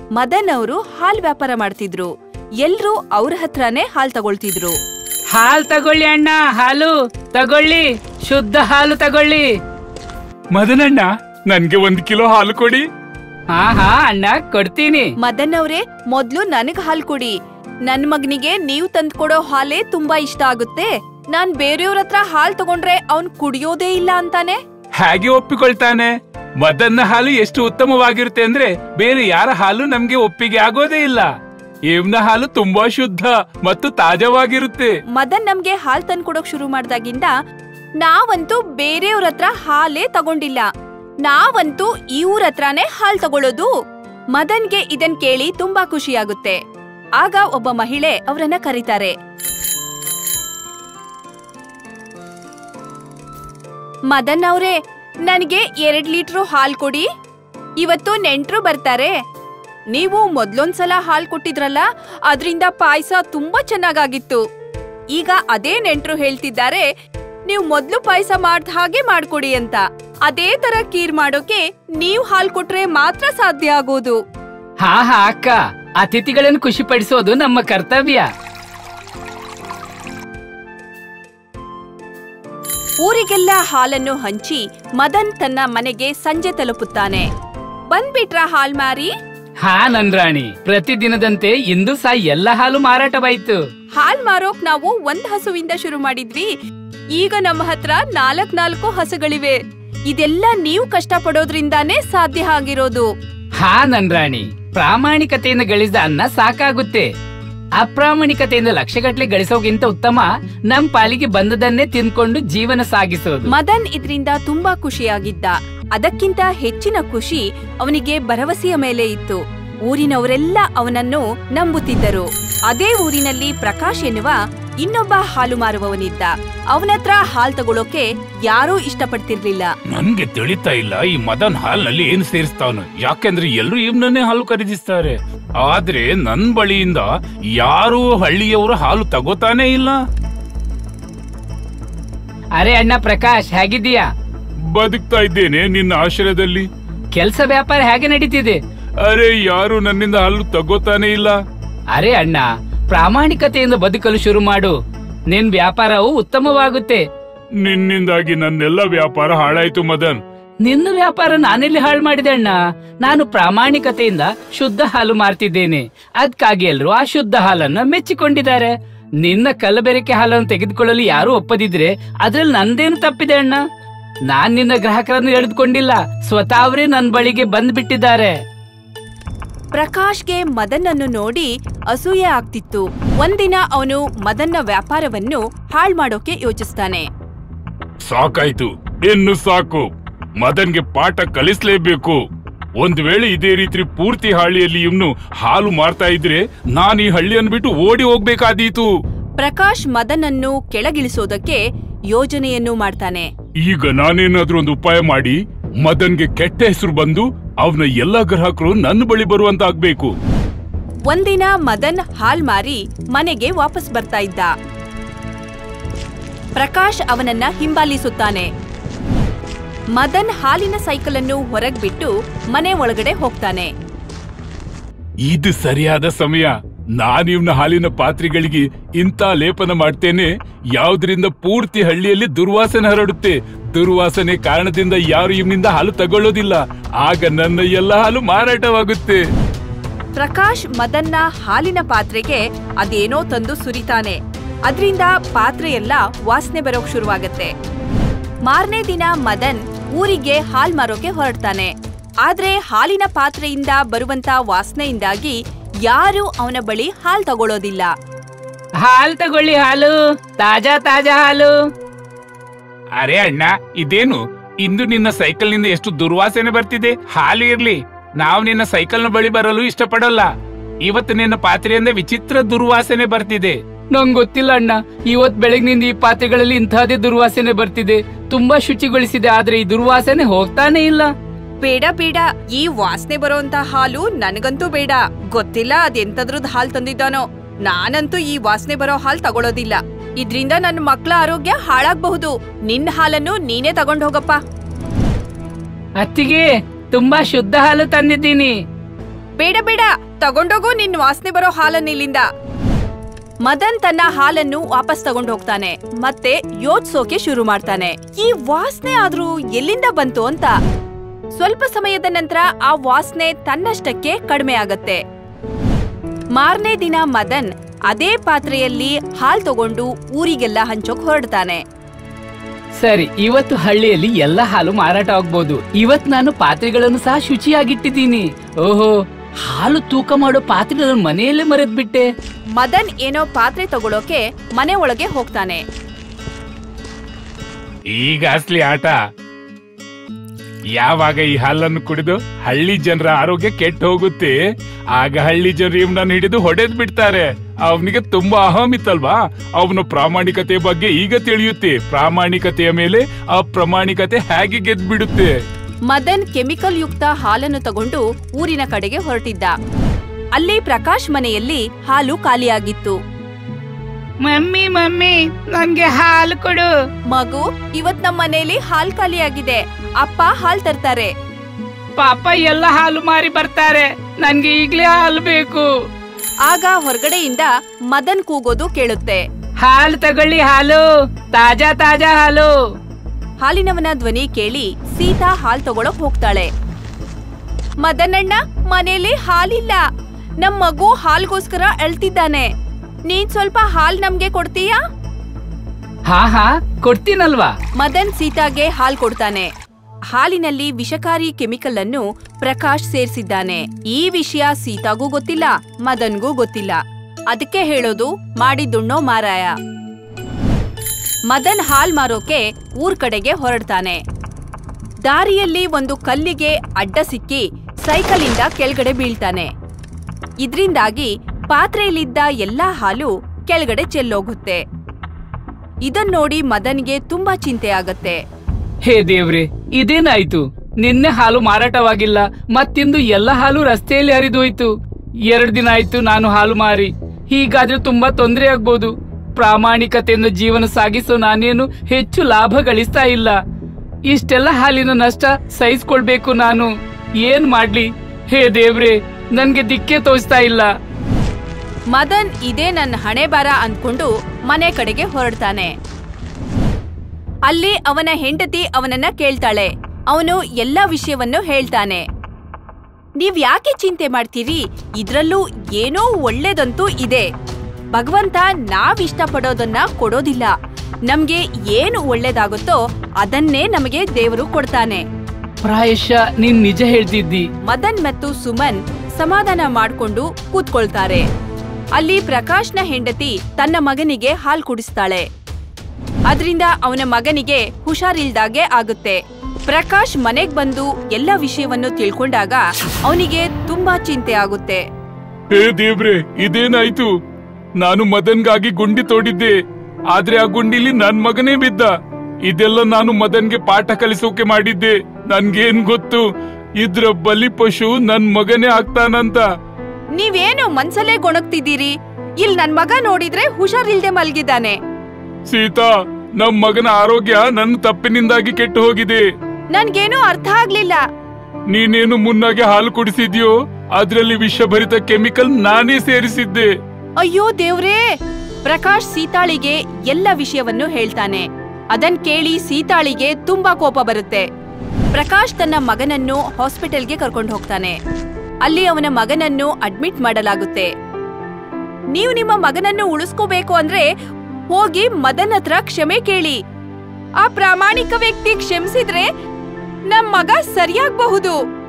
ಮದನ್ ಅವರು ಹಾಲ್ ವ್ಯಾಪಾರ ಮಾಡ್ತಿದ್ರು ಎಲ್ರೂ ಅವ್ರ ಹತ್ರನೇ ಹಾಲ್ ತಗೊಳ್ತಿದ್ರು ಹಾಲ್ ತಗೊಳ್ಳಿ ಅಣ್ಣ ಹಾಲು ತಗೊಳ್ಳಿ ಶುದ್ಧ ಹಾಲು ತಗೊಳ್ಳಿ ಮದನಣ್ಣ ನನ್ಗೆ ಒಂದ್ ಕಿಲೋ ಹಾಲು ಕೊಡಿ ಹಾ ಹಾ ಅಣ್ಣ ಕೊಡ್ತೀನಿ ಮದನ್ ಅವ್ರೆ ಮೊದ್ಲು ನನಗ್ ಹಾಲ್ ಕೊಡಿ ನನ್ ಮಗನಿಗೆ ನೀವ್ ತಂದ್ಕೊಡೋ ಹಾಲೇ ತುಂಬಾ ಇಷ್ಟ ಆಗುತ್ತೆ ನಾನ್ ಬೇರೆಯವ್ರ ಹತ್ರ ಹಾಲ್ ತಗೊಂಡ್ರೆ ಅವ್ನ್ ಕುಡಿಯೋದೇ ಇಲ್ಲ ಅಂತಾನೆ ಹಾಗೆ ಒಪ್ಪಿಕೊಳ್ತಾನೆ ಮದನ್ನ ಹಾಲು ಎಷ್ಟು ಉತ್ತಮವಾಗಿರುತ್ತೆ ಅಂದ್ರೆ ಬೇರೆ ಯಾರ ಹಾಲು ನಮ್ಗೆ ಒಪ್ಪಿಗೆ ಆಗೋದೇ ಇಲ್ಲ ಇವನ ಹಾಲು ತುಂಬಾ ಶುದ್ಧ ಮತ್ತು ತಾಜಾವಾಗಿರುತ್ತೆ ಮದನ್ ನಮ್ಗೆ ಹಾಲ್ ತಂದ್ಕೊಡೋಕ್ ಶುರು ಮಾಡ್ದಾಗಿಂದ ನಾವಂತೂ ಬೇರೆಯವ್ರ ಹತ್ರ ಹಾಲೇ ತಗೊಂಡಿಲ್ಲ ನಾವಂತೂ ಇವ್ರ ಹತ್ರನೇ ಹಾಲ್ ತಗೊಳ್ಳೋದು ಮದನ್ಗೆ ಇದನ್ ಕೇಳಿ ತುಂಬಾ ಖುಷಿಯಾಗುತ್ತೆ ಆಗ ಒಬ್ಬ ಮಹಿಳೆ ಅವರನ್ನ ಕರೀತಾರೆ ಮದನ್ ಅವ್ರೆ ನನಗೆ ಎರಡ್ ಲೀಟ್ರು ಹಾಲ್ ಕೊಡಿ ಇವತ್ತು ನೆಂಟ್ರು ಬರ್ತಾರೆ ನೀವು ಮೊದ್ಲೊಂದ್ಸಲ ಹಾಲ್ ಕೊಟ್ಟಿದ್ರಲ್ಲ ಅದ್ರಿಂದ ಪಾಯಸ ತುಂಬಾ ಚೆನ್ನಾಗಾಗಿತ್ತು ಈಗ ಅದೇ ನೆಂಟ್ರು ಹೇಳ್ತಿದ್ದಾರೆ ನೀವು ಮೊದ್ಲು ಪಾಯಸ ಮಾಡ್ದ ಹಾಗೆ ಮಾಡ್ಕೊಡಿ ಅಂತ ಅದೇ ತರ ಕೀರ್ ಮಾಡೋಕೆ ನೀವ್ ಹಾಲ್ ಕೊಟ್ರೆ ಮಾತ್ರ ಸಾಧ್ಯ ಆಗೋದು ಹಾ ಹಾ ಅಕ್ಕ ಅತಿಥಿಗಳನ್ನು ಖುಷಿಪಡಿಸೋದು ನಮ್ಮ ಕರ್ತವ್ಯ ಊರಿಗೆಲ್ಲ ಹಾಲನ್ನು ಹಂಚಿ ಮದನ್ ತನ್ನ ಮನೆಗೆ ಸಂಜೆ ತಲುಪುತ್ತಾನೆ ಬಂದ್ಬಿಟ್ರ ಹಾಲ್ ಮಾರಿ ಹಾ ನನ್ ರಾಣಿ ಪ್ರತಿದಿನದಂತೆ ಇಂದು ಸಹ ಎಲ್ಲ ಹಾಲು ಮಾರಾಟವಾಯ್ತು ಹಾಲ್ ಮಾರೋಕ್ ನಾವು ಒಂದ್ ಹಸುವಿಂದ ಶುರು ಮಾಡಿದ್ವಿ ಈಗ ನಮ್ಮ ಹತ್ರ ನಾಲ್ಕ್ ನಾಲ್ಕು ಹಸುಗಳಿವೆ ಇದೆಲ್ಲ ನೀವು ಕಷ್ಟ ಪಡೋದ್ರಿಂದಾನೇ ಸಾಧ್ಯ ಆಗಿರೋದು ಹಾ ನನ್ ರಾಣಿ ಪ್ರಾಮಾಣಿಕತೆಯಿಂದ ಗಳಿಸಿದ ಅನ್ನ ಸಾಕಾಗುತ್ತೆ ಅಪ್ರಾಮಾಣಿಕತೆಯಿಂದ ಲಕ್ಷಗಟ್ಲೆ ಗಳಿಸೋಗಿಂತ ಉತ್ತಮ ನಮ್ ಪಾಲಿಗೆ ಬಂದದನ್ನೇ ತಿನ್ಕೊಂಡು ಜೀವನ ಸಾಗಿಸೋದು ಮದನ್ ಇದರಿಂದ ತುಂಬಾ ಖುಷಿಯಾಗಿದ್ದ ಅದಕ್ಕಿಂತ ಹೆಚ್ಚಿನ ಖುಷಿ ಅವನಿಗೆ ಭರವಸೆಯ ಮೇಲೆ ಇತ್ತು ಊರಿನವರೆಲ್ಲ ಅವನನ್ನು ನಂಬುತ್ತಿದ್ದರು ಅದೇ ಊರಿನಲ್ಲಿ ಪ್ರಕಾಶ್ ಎನ್ನುವ ಇನ್ನೊಬ್ಬ ಹಾಲು ಮಾರುವವನಿದ್ದ ಅವನತ್ರ ಹಾಲ್ ತಗೊಳೋಕೆ ಯಾರೂ ಇಷ್ಟಪಡ್ತಿರ್ಲಿಲ್ಲ ನನ್ಗೆ ತಿಳಿತಾ ಇಲ್ಲ ಈ ಮದನ್ ಹಾಲ್ನಲ್ಲಿ ಏನ್ ಸೇರಿಸ್ತಾವನು ಯಾಕೆಂದ್ರೆ ಎಲ್ರು ಇವನನ್ನೇ ಹಾಲು ಖರೀದಿಸ್ತಾರೆ ಆದ್ರೆ ನನ್ ಬಳಿಯಿಂದ ಯಾರು ಹಳ್ಳಿಯವರು ಹಾಲು ತಗೋತಾನೇ ಇಲ್ಲ ಅರೆ ಅಣ್ಣ ಪ್ರಕಾಶ್ ಹೇಗಿದ್ದೀಯಾ ಬದುಕ್ತಾ ಇದ್ದೇನೆ ನಿನ್ನ ಆಶ್ರಯದಲ್ಲಿ ಕೆಲ್ಸ ವ್ಯಾಪಾರ ಹೇಗೆ ನಡೀತಿದೆ ಅರೆ ಯಾರು ನನ್ನಿಂದ ಹಾಲು ತಗೋತಾನೆ ಇಲ್ಲ ಅರೆ ಅಣ್ಣ ಪ್ರಾಮಾಣಿಕತೆಯಿಂದ ಬದುಕಲು ಶುರು ಮಾಡು ನಿನ್ ವ್ಯಾಪಾರವು ಉತ್ತಮವಾಗುತ್ತೆ ನಿನ್ನಿಂದಾಗಿ ನನ್ನೆಲ್ಲ ವ್ಯಾಪಾರ ಹಾಳಾಯ್ತು ಮದನ್ ನಿನ್ನ ವ್ಯಾಪಾರ ನಾನೆಲ್ಲಿ ಹಾಳು ಮಾಡಿದೆ ಅಣ್ಣ ನಾನು ಪ್ರಾಮಾಣಿಕತೆಯಿಂದ ಶುದ್ಧ ಹಾಲು ಮಾರ್ತಿದ್ದೇನೆ ಅದಕ್ಕಾಗಿ ಎಲ್ರು ಆ ಶುದ್ಧ ಹಾಲನ್ನ ಮೆಚ್ಚಿಕೊಂಡಿದ್ದಾರೆ ನಿನ್ನ ಕಲಬೆರಕೆ ಹಾಲನ್ನು ತೆಗೆದುಕೊಳ್ಳಲು ಯಾರು ಒಪ್ಪದಿದ್ರೆ ಅದ್ರಲ್ಲಿ ನಂದೇನು ತಪ್ಪಿದೆ ಅಣ್ಣ ನಾನ್ ನಿನ್ನ ಗ್ರಾಹಕರನ್ನು ಎಳೆದುಕೊಂಡಿಲ್ಲ ಸ್ವತಃ ಅವರೇ ನನ್ನ ಬಳಿಗೆ ಬಂದ್ಬಿಟ್ಟಿದ್ದಾರೆ ಪ್ರಕಾಶ್ಗೆ ಮದನ್ ಅನ್ನು ನೋಡಿ ಅಸೂಯೆ ಆಗ್ತಿತ್ತು ಒಂದಿನ ಅವನು ಮದನ್ನ ವ್ಯಾಪಾರವನ್ನು ಹಾಳ್ ಮಾಡೋಕೆ ಯೋಚಿಸ್ತಾನೆ ಸಾಕಾಯ್ತು ಇನ್ನು ಸಾಕು ಮದನ್ಗೆ ಪಾಠ ಕಲಿಸ್ಲೇಬೇಕು ಒಂದ್ ವೇಳೆ ಇದೇ ರೀತಿ ಪೂರ್ತಿ ಹಳ್ಳಿಯಲ್ಲಿ ಇವನು ಹಾಲು ಮಾರ್ತಾ ಇದ್ರೆ ನಾನ್ ಈ ಹಳ್ಳಿಯನ್ನು ಬಿಟ್ಟು ಓಡಿ ಹೋಗ್ಬೇಕಾದೀತು ಪ್ರಕಾಶ್ ಮದನ್ ಅನ್ನು ಕೆಳಗಿಳಿಸೋದಕ್ಕೆ ಯೋಜನೆಯನ್ನು ಮಾಡ್ತಾನೆ ಈಗ ನಾನೇನಾದ್ರೂ ಒಂದು ಉಪಾಯ ಮಾಡಿ ಮದನ್ಗೆ ಕೆಟ್ಟ ಹೆಸರು ಬಂದು ಅವನ ಎಲ್ಲಾ ಗ್ರಾಹಕರು ನನ್ನ ಬಳಿ ಬರುವಂತ ಆಗ್ಬೇಕು ಒಂದಿನ ಮದನ್ ಹಾಲ್ ಮಾರಿ ಮನೆಗೆ ವಾಪಸ್ ಬರ್ತಾ ಇದ್ದ ಪ್ರಕಾಶ್ ಅವನನ್ನ ಹಿಂಬಾಲಿಸುತ್ತಾನೆ ಮದನ್ ಹಾಲಿನ ಸೈಕಲ್ ಅನ್ನು ಹೊರಗ್ ಬಿಟ್ಟು ಮನೆ ಒಳಗಡೆ ಹೋಗ್ತಾನೆ ಇದು ಸರಿಯಾದ ಸಮಯ ನಾನ್ ಇವ್ನ ಹಾಲಿನ ಪಾತ್ರೆಗಳಿಗೆ ಇಂಥ ಲೇಪನ ಮಾಡ್ತೇನೆ ಯಾವ್ದ್ರಿಂದ ಪೂರ್ತಿ ಹಳ್ಳಿಯಲ್ಲಿ ದುರ್ವಾಸನೆ ಹರಡುತ್ತೆ ದುರ್ವಾಸನೆ ಕಾರಣದಿಂದ ಯಾರು ಇವನಿಂದ ಹಾಲು ತಗೊಳ್ಳೋದಿಲ್ಲ ಆಗ ನನ್ನ ಎಲ್ಲ ಹಾಲು ಮಾರಾಟವಾಗುತ್ತೆ ಪ್ರಕಾಶ್ ಮದನ್ನ ಹಾಲಿನ ಪಾತ್ರೆಗೆ ಅದೇನೋ ತಂದು ಸುರಿತಾನೆ ಅದ್ರಿಂದ ಪಾತ್ರೆ ಎಲ್ಲ ವಾಸನೆ ಬರೋಕ್ ಶುರುವಾಗತ್ತೆ ಮಾರನೇ ದಿನ ಮದನ್ ಊರಿಗೆ ಹಾಲ್ ಮಾರೋಕೆ ಹೊರಡ್ತಾನೆ ಆದ್ರೆ ಹಾಲಿನ ಪಾತ್ರೆಯಿಂದ ಬರುವಂತ ವಾಸನೆಯಿಂದಾಗಿ ಯಾರು ಅವನ ಬಳಿ ಹಾಲ್ ತಗೊಳ್ಳೋದಿಲ್ಲ ಹಾಲು ತಗೊಳ್ಳಿ ಹಾಲು ತಾಜಾ ತಾಜಾ ಹಾಲು ಅರೆ ಅಣ್ಣ ಇದೇನು ಇಂದು ನಿನ್ನ ಸೈಕಲ್ ನಿಂದ ಎಷ್ಟು ದುರ್ವಾಸನೆ ಬರ್ತಿದೆ ಹಾಲು ಇರ್ಲಿ ನಾವು ನಿನ್ನ ಸೈಕಲ್ನ ಬಳಿ ಬರಲು ಇಷ್ಟಪಡಲ್ಲ ಇವತ್ತು ನಿನ್ನ ಪಾತ್ರೆಯಿಂದ ವಿಚಿತ್ರ ದುರ್ವಾಸನೆ ಬರ್ತಿದೆ ನಂಗ್ ಗೊತ್ತಿಲ್ಲ ಅಣ್ಣ ಇವತ್ ಬೆಳಗ್ನಿಂದ ಈ ಪಾತ್ರೆಗಳಲ್ಲಿ ಇಂತಹದೇ ದುರ್ವಾಸನೆ ಬರ್ತಿದೆ ತುಂಬಾ ಶುಚಿಗೊಳಿಸಿದೆ ಆದ್ರೆ ಈ ದುರ್ವಾಸನೆ ಹೋಗ್ತಾನೆ ಇಲ್ಲ ಬೇಡ ಬೇಡ ಈ ವಾಸನೆ ಬರೋಂತ ಹಾಲು ನನಗಂತೂ ಬೇಡ ಗೊತ್ತಿಲ್ಲ ಅದೆಂತದ್ರದ್ ಹಾಲ್ ತಂದಿದ್ದಾನೋ ನಾನಂತೂ ಈ ವಾಸನೆ ಬರೋ ಹಾಲ್ ತಗೊಳೋದಿಲ್ಲ ಇದ್ರಿಂದ ನನ್ನ ಮಕ್ಳ ಆರೋಗ್ಯ ಹಾಳಾಗ್ಬಹುದು ನಿನ್ನ ಹಾಲನ್ನು ನೀನೇ ತಗೊಂಡ್ ಹೋಗಪ್ಪ ಅತ್ತಿಗೆ ತುಂಬಾ ಶುದ್ಧ ಹಾಲು ತಂದಿದ್ದೀನಿ ಬೇಡ ಬೇಡ ತಗೊಂಡೋಗು ನಿನ್ ವಾಸನೆ ಬರೋ ಹಾಲನ್ನ ಇಲ್ಲಿಂದ ಮದನ್ ತನ್ನ ಹಾಲನ್ನು ವಾಪಸ್ ತಗೊಂಡು ಹೋಗ್ತಾನೆ ಮತ್ತೆ ಯೋಚ್ಸೋಕೆ ಶುರು ಮಾಡ್ತಾನೆ ಈ ವಾಸನೆ ಆದ್ರೂ ಎಲ್ಲಿಂದ ಬಂತು ಅಂತ ಸ್ವಲ್ಪ ಸಮಯದ ನಂತರ ಆ ವಾಸನೆ ತನ್ನಷ್ಟಕ್ಕೆ ಕಡಿಮೆ ಆಗತ್ತೆ ಮಾರನೇ ದಿನ ಮದನ್ ಅದೇ ಪಾತ್ರೆಯಲ್ಲಿ ಹಾಲ್ ತಗೊಂಡು ಊರಿಗೆಲ್ಲ ಹಂಚೋಕ್ ಹೊರಡ್ತಾನೆ ಸರಿ ಇವತ್ತು ಹಳ್ಳಿಯಲ್ಲಿ ಎಲ್ಲ ಹಾಲು ಮಾರಾಟ ಆಗ್ಬೋದು ಇವತ್ ನಾನು ಪಾತ್ರೆಗಳನ್ನು ಸಹ ಶುಚಿಯಾಗಿಟ್ಟಿದ್ದೀನಿ ಓಹೋ ಹಾಲು ತೂಕ ಮಾಡೋ ಪಾತ್ರೆಗಳನ್ನು ಮನೆಯಲ್ಲೇ ಮರೆತ್ ಬಿಟ್ಟೆ ಮದನ್ ಏನೋ ಪಾತ್ರೆ ತಗೊಳೋಕೆ ಮನೆ ಒಳಗೆ ಹೋಗ್ತಾನೆ ಈಗ ಅಸ್ಲಿ ಆಟ ಯಾವಾಗ ಈ ಹಾಲನ್ನು ಕುಡಿದು ಹಳ್ಳಿ ಜನರ ಆರೋಗ್ಯ ಕೆಟ್ಟ ಹೋಗುತ್ತೆ ಆಗ ಹಳ್ಳಿ ಜನರು ಇವನನ್ನು ಹಿಡಿದು ಹೊಡೆದ್ ಬಿಡ್ತಾರೆ ಅವನಿಗೆ ತುಂಬಾ ಅಹಮಿತ್ತಲ್ವಾ ಅವನ ಪ್ರಾಮಾಣಿಕತೆ ಬಗ್ಗೆ ಈಗ ತಿಳಿಯುತ್ತೆ ಪ್ರಾಮಾಣಿಕತೆಯ ಮೇಲೆ ಅಪ್ರಾಮಾಣಿಕತೆ ಹೇಗೆ ಗೆದ್ದು ಬಿಡುತ್ತೆ ಮದನ್ ಕೆಮಿಕಲ್ ಯುಕ್ತ ಹಾಲನ್ನು ತಗೊಂಡು ಊರಿನ ಕಡೆಗೆ ಹೊರಟಿದ್ದ ಅಲ್ಲಿ ಪ್ರಕಾಶ್ ಮನೆಯಲ್ಲಿ ಹಾಲು ಖಾಲಿಯಾಗಿತ್ತು ಮಮ್ಮಿ ಮಮ್ಮಿ ನನ್ಗೆ ಹಾಲು ಕೊಡು ಮಗು ಇವತ್ ನಮ್ಮ ಮನೆಯಲ್ಲಿ ಹಾಲ್ ಖಾಲಿಯಾಗಿದೆ ಅಪ್ಪ ಹಾಲ್ ತರ್ತಾರೆ ಪಾಪ ಎಲ್ಲ ಹಾಲು ಮಾರಿ ಬರ್ತಾರೆ ನನ್ಗೆ ಈಗ್ಲೇ ಹಾಲು ಬೇಕು ಆಗ ಹೊರಗಡೆಯಿಂದ ಮದನ್ ಕೂಗೋದು ಕೇಳುತ್ತೆ ಹಾಲು ತಗೊಳ್ಳಿ ಹಾಲು ತಾಜಾ ತಾಜಾ ಹಾಲು ಹಾಲಿನವನ ಧ್ವನಿ ಕೇಳಿ ಸೀತಾ ಹಾಲ್ ತಗೊಳಕ್ ಹೋಗ್ತಾಳೆ ಮದನಣ್ಣ ಮನೆಯಲ್ಲಿ ಹಾಲಿಲ್ಲ ನಮ್ ಮಗು ಹಾಲ್ಗೋಸ್ಕರ ಅಳ್ತಿದ್ದಾನೆ ನೀನ್ ಸ್ವಲ್ಪ ಹಾಲ್ ನಮ್ಗೆ ಕೊಡ್ತೀಯಾ ಹಾ ಹಾ ಕೊಡ್ತೀನಲ್ವಾ ಮದನ್ ಸೀತಾಗೆ ಹಾಲ್ ಕೊಡ್ತಾನೆ ಹಾಲಿನಲ್ಲಿ ವಿಷಕಾರಿ ಕೆಮಿಕಲ್ ಅನ್ನು ಪ್ರಕಾಶ್ ಸೇರ್ಸಿದ್ದಾನೆ ಈ ವಿಷಯ ಸೀತಾಗೂ ಗೊತ್ತಿಲ್ಲ ಮದನ್ಗೂ ಗೊತ್ತಿಲ್ಲ ಅದಕ್ಕೆ ಹೇಳೋದು ಮಾಡಿದ್ದುಣ್ಣೋ ಮಾರಾಯ ಮದನ್ ಹಾಲ್ ಮಾರೋಕೆ ಊರ್ ಕಡೆಗೆ ಹೊರಡ್ತಾನೆ ದಾರಿಯಲ್ಲಿ ಒಂದು ಕಲ್ಲಿಗೆ ಅಡ್ಡ ಸಿಕ್ಕಿ ಸೈಕಲಿಂದ ಕೆಳಗಡೆ ಬೀಳ್ತಾನೆ ಇದ್ರಿಂದಾಗಿ ಪಾತ್ರೆಯಲ್ಲಿದ್ದ ಎಲ್ಲಾ ಹಾಲು ಕೆಳಗಡೆ ಚೆಲ್ಲೋಗುತ್ತೆ ಇದನ್ನೋಡಿ ಮದನ್ಗೆ ತುಂಬಾ ಚಿಂತೆ ಆಗತ್ತೆ ಹೇ ದೇವ್ರೆ ಇದೇನಾಯ್ತು ನಿನ್ನೆ ಹಾಲು ಮಾರಾಟವಾಗಿಲ್ಲ ಮತ್ತಿಂದು ಎಲ್ಲ ಹಾಲು ರಸ್ತೆಯಲ್ಲಿ ಹರಿದು ಹೋಯ್ತು ಎರಡ್ ದಿನ ಆಯ್ತು ನಾನು ಹಾಲು ಮಾರಿ ಹೀಗಾದ್ರೆ ತುಂಬಾ ತೊಂದರೆ ಆಗ್ಬೋದು ಪ್ರಾಮಾಣಿಕತೆಯಿಂದ ಜೀವನ ಸಾಗಿಸೋ ನಾನೇನು ಹೆಚ್ಚು ಲಾಭ ಗಳಿಸ್ತಾ ಇಲ್ಲ ಇಷ್ಟೆಲ್ಲ ಹಾಲಿನ ನಷ್ಟ ಸಹಿಸ್ಕೊಳ್ಬೇಕು ನಾನು ಏನ್ ಮಾಡ್ಲಿ ಹೇ ದೇವ್ರೆ ನನ್ಗೆ ದಿಕ್ಕೆ ತೋಚ್ತಾ ಇಲ್ಲ ಮದನ್ ಇದೇ ನನ್ನ ಹಣೆ ಬಾರ ಅಂದ್ಕೊಂಡು ಮನೆ ಕಡೆಗೆ ಹೊರಡ್ತಾನೆ ಅಲ್ಲಿ ಅವನ ಹೆಂಡತಿ ಅವನನ್ನ ಕೇಳ್ತಾಳೆ ಅವನು ಎಲ್ಲ ವಿಷಯವನ್ನು ಹೇಳ್ತಾನೆ ನೀವ್ ಯಾಕೆ ಚಿಂತೆ ಮಾಡ್ತೀರಿ ಇದ್ರಲ್ಲೂ ಏನೋ ಒಳ್ಳೇದಂತೂ ಇದೆ ಭಗವಂತ ನಾವ್ ಇಷ್ಟಪಡೋದನ್ನ ಕೊಡೋದಿಲ್ಲ ನಮ್ಗೆ ಏನು ಒಳ್ಳೇದಾಗುತ್ತೋ ಅದನ್ನೇ ನಮಗೆ ದೇವರು ಕೊಡ್ತಾನೆ ಪ್ರಾಯಶಃ ನೀನ್ ನಿಜ ಹೇಳ್ತಿದ್ದಿ ಮದನ್ ಮತ್ತು ಸುಮನ್ ಸಮಾಧಾನ ಮಾಡ್ಕೊಂಡು ಕೂತ್ಕೊಳ್ತಾರೆ ಅಲ್ಲಿ ಪ್ರಕಾಶ್ನ ಹೆಂಡತಿ ತನ್ನ ಮಗನಿಗೆ ಹಾಲ್ ಕುಡಿಸ್ತಾಳೆ ಅದರಿಂದ ಅವನ ಮಗನಿಗೆ ಹುಷಾರಿಲ್ದಾಗೆ ಆಗುತ್ತೆ ಪ್ರಕಾಶ್ ಮನೆಗ್ ಬಂದು ಎಲ್ಲ ವಿಷಯವನ್ನು ತಿಳ್ಕೊಂಡಾಗ ಅವನಿಗೆ ತುಂಬಾ ಚಿಂತೆ ಆಗುತ್ತೆ ಹೇ ದೇವ್ರೆ ಇದೇನಾಯ್ತು ನಾನು ಮದನ್ಗಾಗಿ ಗುಂಡಿ ತೋಡಿದ್ದೆ ಆದ್ರೆ ಆ ಗುಂಡಿಲಿ ನನ್ ಮಗನೇ ಬಿದ್ದ ಇದೆಲ್ಲ ನಾನು ಮದನ್ಗೆ ಪಾಠ ಕಲಿಸೋಕೆ ಮಾಡಿದ್ದೆ ನನ್ಗೇನ್ ಗೊತ್ತು ಇದ್ರ ಬಲಿ ಪಶು ನನ್ ಮಗನೇ ಆಗ್ತಾನಂತ ನೀವೇನು ಮನ್ಸಲ್ಲೇ ಗೊಣಗ್ತಿದ್ದೀರಿ ಇಲ್ ನನ್ ಮಗ ನೋಡಿದ್ರೆ ಹುಷಾರಿಲ್ದೆ ಮಲ್ಗಿದ್ದಾನೆ ಸೀತಾ ನಮ್ ಮಗನ ಆರೋಗ್ಯ ನನ್ನ ತಪ್ಪಿನಿಂದಾಗಿ ಕೆಟ್ಟು ಹೋಗಿದೆ ನನ್ಗೇನು ಅರ್ಥ ಆಗ್ಲಿಲ್ಲ ನೀನೇನು ಮುನ್ನಾಗೆ ಹಾಲು ಕುಡಿಸಿದ್ಯೋ ಅದ್ರಲ್ಲಿ ವಿಷಭರಿತ ಕೆಮಿಕಲ್ ನಾನೇ ಸೇರಿಸಿದ್ದೆ ಅಯ್ಯೋ ದೇವ್ರೇ ಪ್ರಕಾಶ್ ಸೀತಾಳಿಗೆ ಎಲ್ಲ ವಿಷಯವನ್ನು ಹೇಳ್ತಾನೆ ಅದನ್ ಕೇಳಿ ಸೀತಾಳಿಗೆ ತುಂಬಾ ಕೋಪ ಬರುತ್ತೆ ಪ್ರಕಾಶ್ ತನ್ನ ಮಗನನ್ನು ಹಾಸ್ಪಿಟಲ್ಗೆ ಕರ್ಕೊಂಡು ಹೋಗ್ತಾನೆ ಅಲ್ಲಿ ಅವನ ಮಗನನ್ನು ಅಡ್ಮಿಟ್ ಮಾಡಲಾಗುತ್ತೆ ನೀವು ನಿಮ್ಮ ಮಗನನ್ನು ಉಳಿಸ್ಕೋಬೇಕು ಅಂದ್ರೆ ಹೋಗಿ ಮದನ್ ಹತ್ರ ಕ್ಷಮೆ ಕೇಳಿ ಆ ಪ್ರಾಮಾಣಿಕ ವ್ಯಕ್ತಿ ಕ್ಷಮಿಸಿದ್ರೆ ನಮ್ ಮಗ ಸರಿಯಾಗಬಹುದು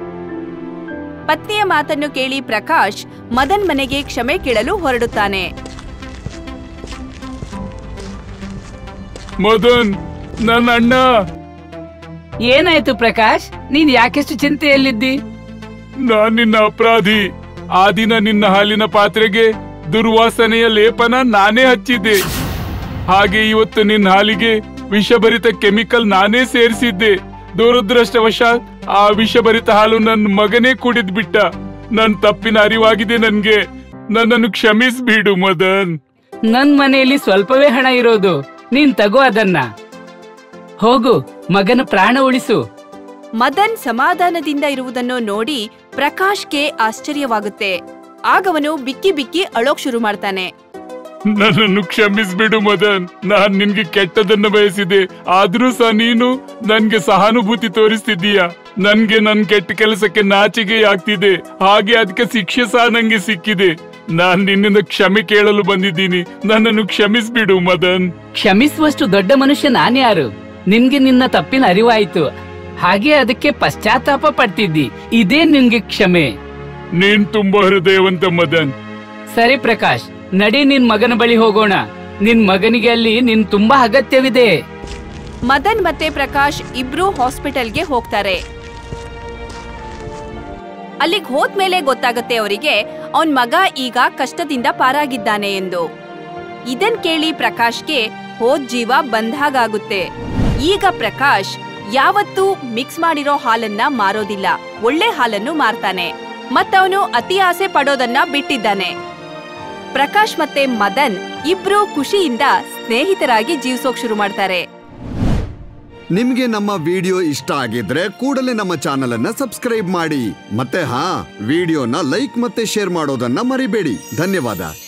ಪತ್ನಿಯ ಮಾತನ್ನು ಕೇಳಿ ಪ್ರಕಾಶ್ ಮದನ್ ಮನೆಗೆ ಕ್ಷಮೆ ಕೇಳಲು ಹೊರಡುತ್ತಾನೆ ಮದನ್ ನನ್ನ ಅಣ್ಣ ಏನಾಯ್ತು ಪ್ರಕಾಶ್ ನೀನ್ ಯಾಕೆಷ್ಟು ಚಿಂತೆಯಲ್ಲಿದ್ದಿ ನಾನ್ ನಿನ್ನ ಅಪರಾಧಿ ಆ ದಿನ ನಿನ್ನ ಹಾಲಿನ ಪಾತ್ರೆಗೆ ದುರ್ವಾಸನೆಯ ಲೇಪನ ನಾನೇ ಹಚ್ಚಿದ್ದೆ ಹಾಗೆ ಇವತ್ತು ನಿನ್ನ ಹಾಲಿಗೆ ವಿಷಭರಿತ ಕೆಮಿಕಲ್ ನಾನೇ ಸೇರಿಸಿದ್ದೆ ದುರದೃಷ್ಟವಶಾತ್ ಆ ವಿಷಭರಿತ ಹಾಲು ನನ್ನ ಮಗನೇ ಕುಡಿದ್ ಬಿಟ್ಟ ನನ್ ತಪ್ಪಿನ ಅರಿವಾಗಿದೆ ನನ್ಗೆ ನನ್ನನ್ನು ಕ್ಷಮಿಸ್ಬಿಡು ಮದನ್ ನನ್ ಮನೆಯಲ್ಲಿ ಸ್ವಲ್ಪವೇ ಹಣ ಇರೋದು ನೀನ್ ತಗೋ ಅದನ್ನ ಹೋಗು ಮಗನ ಪ್ರಾಣ ಉಳಿಸು ಮದನ್ ಸಮಾಧಾನದಿಂದ ಇರುವುದನ್ನು ನೋಡಿ ಪ್ರಕಾಶ್ಗೆ ಆಶ್ಚರ್ಯವಾಗುತ್ತೆ ಆಗವನು ಬಿಕ್ಕಿ ಬಿಕ್ಕಿ ಅಳೋಕ್ ಶುರು ಮಾಡ್ತಾನೆ ನನ್ನನ್ನು ಕ್ಷಮಿಸ್ಬಿಡು ಮದನ್ ನಾನ್ ನಿನ್ಗೆ ಕೆಟ್ಟದನ್ನ ಬಯಸಿದೆ ಆದ್ರೂ ಸಹ ನೀನು ನನ್ಗೆ ಸಹಾನುಭೂತಿ ತೋರಿಸ್ತಿದ್ದೀಯ ನನ್ಗೆ ನನ್ ಕೆಟ್ಟ ಕೆಲಸಕ್ಕೆ ನಾಚಿಕೆ ಆಗ್ತಿದೆ ಹಾಗೆ ಅದಕ್ಕೆ ಶಿಕ್ಷೆ ಸಹ ನಂಗೆ ಸಿಕ್ಕಿದೆ ನಾನ್ ನಿನ್ನಿಂದ ಕ್ಷಮೆ ಕೇಳಲು ಬಂದಿದ್ದೀನಿ ನನ್ನನ್ನು ಕ್ಷಮಿಸ್ಬಿಡು ಮದನ್ ಕ್ಷಮಿಸುವಷ್ಟು ದೊಡ್ಡ ಮನುಷ್ಯ ನಾನ್ಯಾರು ನಿನ್ಗೆ ನಿನ್ನ ತಪ್ಪಿನ ಅರಿವಾಯ್ತು ಹಾಗೆ ಅದಕ್ಕೆ ಪಶ್ಚಾತ್ತಾಪ ಪಡ್ತಿದ್ದಿ ಇದೇ ನಿನ್ಗೆ ಕ್ಷಮೆ ನೀನ್ ತುಂಬಾ ಹೃದಯವಂತ ಮದನ್ ಸರಿ ಪ್ರಕಾಶ್ ನಡಿ ನಿನ್ ಮಗನ ಬಳಿ ಹೋಗೋಣ ನಿನ್ ಮಗನಿಗೆ ಅಲ್ಲಿ ನಿನ್ ತುಂಬಾ ಅಗತ್ಯವಿದೆ ಮದನ್ ಮತ್ತೆ ಪ್ರಕಾಶ್ ಇಬ್ರು ಹಾಸ್ಪಿಟಲ್ಗೆ ಹೋಗ್ತಾರೆ ಅಲ್ಲಿಗ್ ಹೋದ್ಮೇಲೆ ಗೊತ್ತಾಗುತ್ತೆ ಅವರಿಗೆ ಅವನ್ ಮಗ ಈಗ ಕಷ್ಟದಿಂದ ಪಾರಾಗಿದ್ದಾನೆ ಎಂದು ಇದನ್ ಕೇಳಿ ಪ್ರಕಾಶ್ಗೆ ಹೋದ್ ಜೀವ ಬಂದಾಗುತ್ತೆ ಈಗ ಪ್ರಕಾಶ್ ಯಾವತ್ತೂ ಮಿಕ್ಸ್ ಮಾಡಿರೋ ಹಾಲನ್ನ ಮಾರೋದಿಲ್ಲ ಒಳ್ಳೆ ಹಾಲನ್ನು ಮಾರ್ತಾನೆ ಮತ್ತವನು ಅತಿ ಆಸೆ ಪಡೋದನ್ನ ಬಿಟ್ಟಿದ್ದಾನೆ ಪ್ರಕಾಶ್ ಮತ್ತೆ ಮದನ್ ಇಬ್ರು ಖುಷಿಯಿಂದ ಸ್ನೇಹಿತರಾಗಿ ಜೀವಿಸೋಕ್ ಶುರು ಮಾಡ್ತಾರೆ ನಿಮ್ಗೆ ನಮ್ಮ ವಿಡಿಯೋ ಇಷ್ಟ ಆಗಿದ್ರೆ ಕೂಡಲೇ ನಮ್ಮ ಚಾನೆಲ್ ಅನ್ನ ಸಬ್ಸ್ಕ್ರೈಬ್ ಮಾಡಿ ಮತ್ತೆ ಹಾ ವಿಡಿಯೋನ ಲೈಕ್ ಮತ್ತೆ ಶೇರ್ ಮಾಡೋದನ್ನ ಮರಿಬೇಡಿ ಧನ್ಯವಾದ